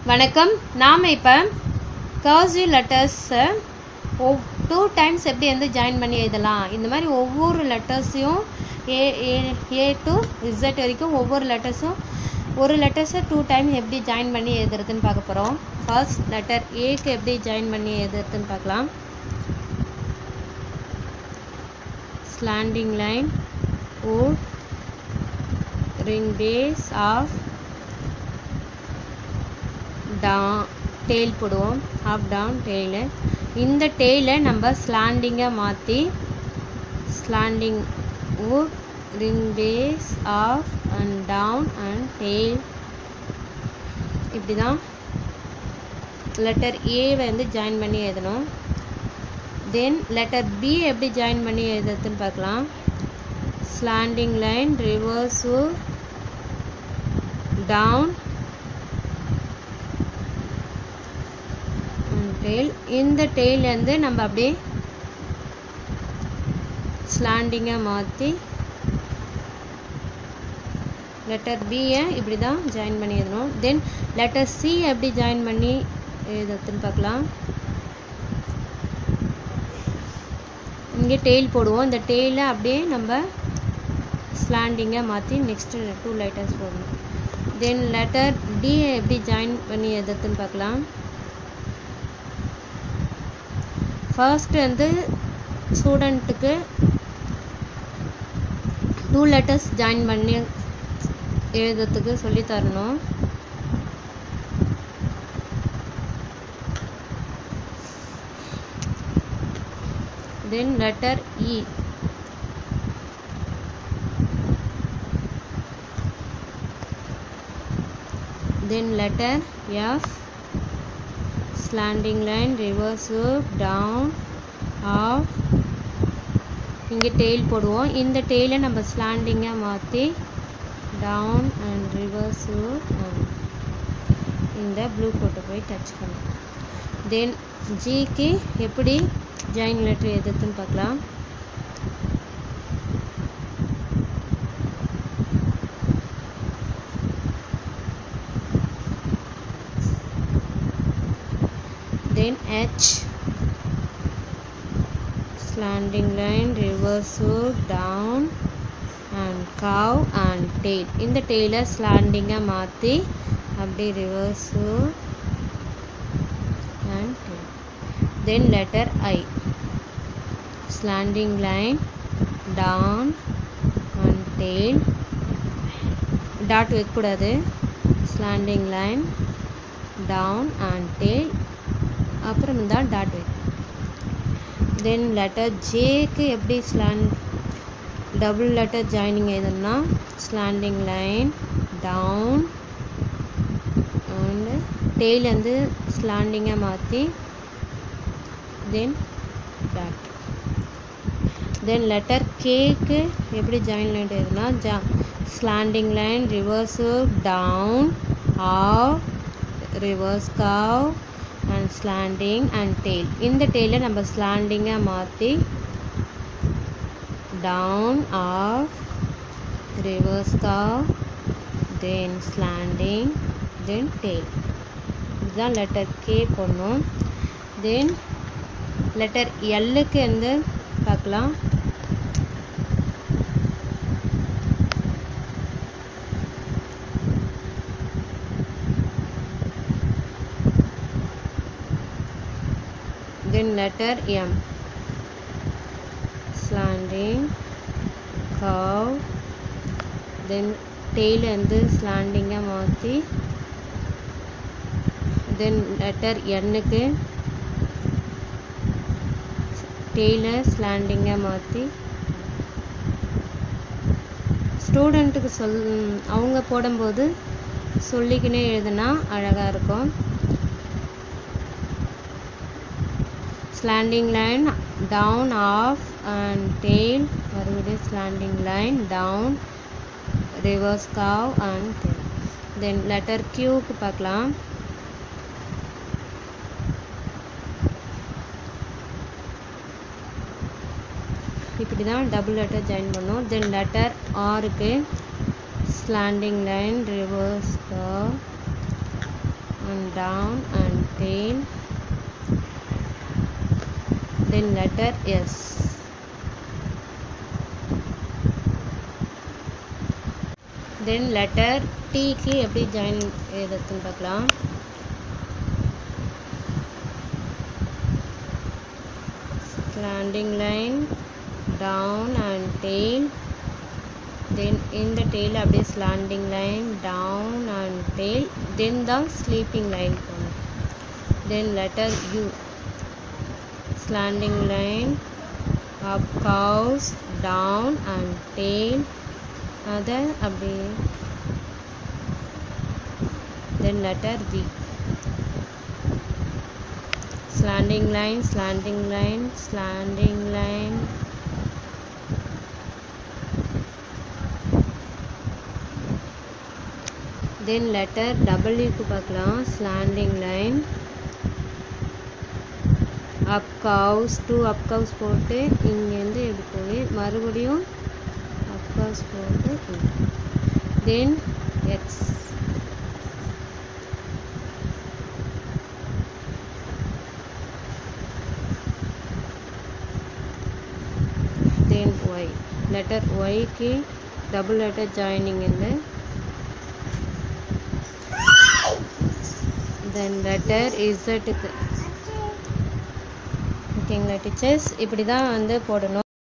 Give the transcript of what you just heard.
வணக்கம் நாம் இப்போ கர்சிவ் லெட்டர்ஸை ஒ டூ டைம்ஸ் எப்படி வந்து ஜாயின் பண்ணி எழுதலாம் இந்த மாதிரி ஒவ்வொரு லெட்டர்ஸையும் ஏ ஏ ஏ டு இசட் வரைக்கும் ஒவ்வொரு லெட்டர்ஸும் ஒரு லெட்டர்ஸை டூ டைம் எப்படி ஜாயின் பண்ணி எழுதுறதுன்னு பார்க்க போகிறோம் ஃபர்ஸ்ட் லெட்டர் ஏக்கு எப்படி ஜாயின் பண்ணி எழுதுறதுன்னு பார்க்கலாம் slanting line would ring base of down tail போடுவோம் up down tail இந்த டெய்லை நம்ம ஸ்லாண்டிங்காக மாற்றி slanting would ring base off and down and tail இப்படி தான் லெட்டர் ஏவை வந்து ஜாயின் பண்ணி எழுதணும் தென் லெட்டர் பி எப்படி ஜாயின் பண்ணி எழுதுறதுன்னு பார்க்கலாம் slanting line reverse down tail இந்த tail வந்து நம்ம அப்படியே ஸ்லாண்டிங்காக மாற்றி லெட்டர் பியை இப்படி தான் ஜாயின் பண்ணி எழுதணும் தென் லெட்டர் சி எப்படி ஜாயின் பண்ணி எழுதுறதுன்னு பார்க்கலாம் இங்கே டெய்ல் போடுவோம் இந்த டெய்லை அப்படியே நம்ம ஸ்லாண்டிங்காக மாற்றி நெக்ஸ்ட்டு டூ லெட்டர்ஸ் போடணும் தென் லெட்டர் டி எப்படி ஜாயின் பண்ணி எதுன்னு பார்க்கலாம் ஃபர்ஸ்ட் வந்து ஸ்டூடெண்ட்டுக்கு டூ லெட்டர்ஸ் ஜாயின் பண்ணி எழுதுறதுக்கு சொல்லி தரணும் then letter E then letter F slanting line reverse loop down off இங்கே டெய்ல் போடுவோம் இந்த டெய்லை நம்ம ஸ்லாண்டிங்காக மாற்றி டவுன் அண்ட் ரிவர்ஸ் இந்த ப்ளூ கோட்டை போய் டச் பண்ணும் தென் ஜிக்கு எப்படி ஜாயின் லெட்டர் எதுன்னு பார்க்கலாம் then H slanting line reverse down and cow and tail இந்த டெய்லை ஸ்லாண்டிங்காக மாற்றி அப்படியே reverse and tail then letter I slanting line down and tail dot வைக்கக்கூடாது slanting line down and tail அப்புறம் தான் டாட் வைக்கணும் தென் லெட்டர் ஜேக்கு எப்படி ஸ்லாண்ட் டபுள் லெட்டர் ஜாயினிங் எதுன்னா slanting line down and tail வந்து ஸ்லாண்டிங்காக மாற்றி தென் டாட் தென் லெட்டர் கேக்கு எப்படி ஜாயின் லைன் எதுனா ஜா slanting line reverse down of reverse curve and slanting and tail இந்த டெய்லை நம்ம ஸ்லாண்டிங்காக மாற்றி down of reverse curve then slanting then tail இதுதான் லெட்டர் கே போடணும் தென் லெட்டர் எல்லுக்கு வந்து பார்க்கலாம் then letter M slanting curve then tail வந்து ஸ்லாண்டிங்காக மாற்றி தென் லெட்டர் எண்ணுக்கு டெய்லை ஸ்லாண்டிங்காக மாற்றி ஸ்டூடெண்ட்டுக்கு சொல் அவங்க போடும்போது சொல்லிக்கினே எழுதுனா அழகாக இருக்கும் slanting line down off and tail மறுபடியும் slanting line down reverse curve and tail then letter Q க்கு பார்க்கலாம் இப்படி தான் டபுள் லெட்டர் ஜாயின் பண்ணோம் தென் லெட்டர் ஆருக்கு slanting line reverse curve and down and tail then letter S then letter T க்கு எப்படி join எழுதுறதுன்னு பார்க்கலாம் slanting line down and tail then in the tail அப்படியே slanting line down and tail then தான் sleeping line போகணும் then letter U slanting line up cows down and tail அதை அப்படியே then letter V slanting line slanting line slanting line then letter W க்கு பார்க்கலாம் slanting line up cows two up cows போட்டு இங்கேருந்து இப்படி போய் மறுபடியும் up cows போட்டு இங்க. then X then Y letter Y க்கு double letter joining இல்லை then letter Z க்கு ஓகேங்களா டீச்சர்ஸ் இப்படி தான் வந்து போடணும்